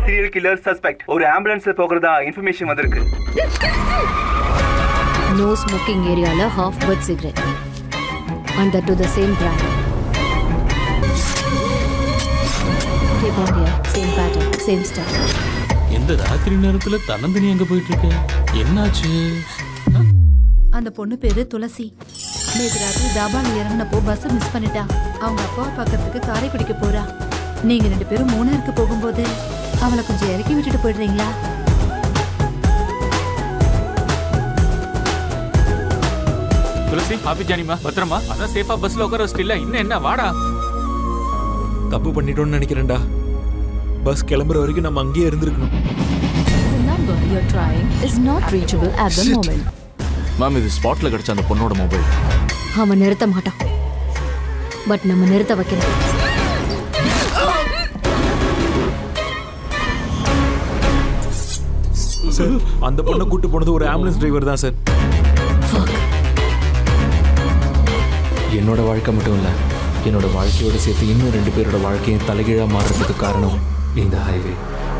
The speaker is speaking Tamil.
சீரியல் கில்லர் சஸ்பெக்ட் ஒரு ஆம்புலன்ஸ்ல போகிறதா இன்ஃபர்மேஷன் வந்திருக்கு நோ ஸ்மோக்கிங் ஏரியால half birth cigarette and that to the same brand Take on here, same pattern, same style. எந்த ராத்திரி நேரத்துல தன்னந்தனி அங்க போயிட்டு இருக்க என்னாச்சு அந்த பொண்ணு பேரு துளசி நேற்று ராத்திரி தாபால இறங்கினப்போ பஸ் மிஸ் பண்ணிட்டா அவங்க அப்பாவை பார்க்கறதுக்கு காரைக்குடிக்கு போறா நீங்க ரெண்டு பேரும் மூணாருக்கு போகும்போது அவளை கொஞ்சம் இறக்கி விட்டுட்டு போயிடுறீங்களா துளசி ஹாப்பி ஜானிமா பத்திரமா அதான் சேஃபா பஸ்ல உட்கார வச்சிட்டில்ல இன்னும் என்ன வாடா தப்பு பண்ணிட்டோம்னு நினைக்கிறேன்டா பஸ் கிளம்புற வரைக்கும் நம்ம அங்கேயே இருந்திருக்கணும் The number you're trying is not reachable at the moment. Ma'am இது ஸ்பாட்ல கிடைச்ச அந்த பொண்ணோட மொபைல் அவன் நிறுத்த மாட்டான் பட் நம்ம நிறுத்த வைக்கணும் சார் அந்த பொண்ணை கூட்டு போனது ஒரு ஆம்புலன்ஸ் டிரைவர் தான் சார் என்னோட வாழ்க்கை மட்டும் இல்லை என்னோட வாழ்க்கையோட சேர்த்து இன்னும் ரெண்டு பேரோட வாழ்க்கையும் தலைகீழாக மாறுறதுக்கு காரணம் இந்த ஹைவே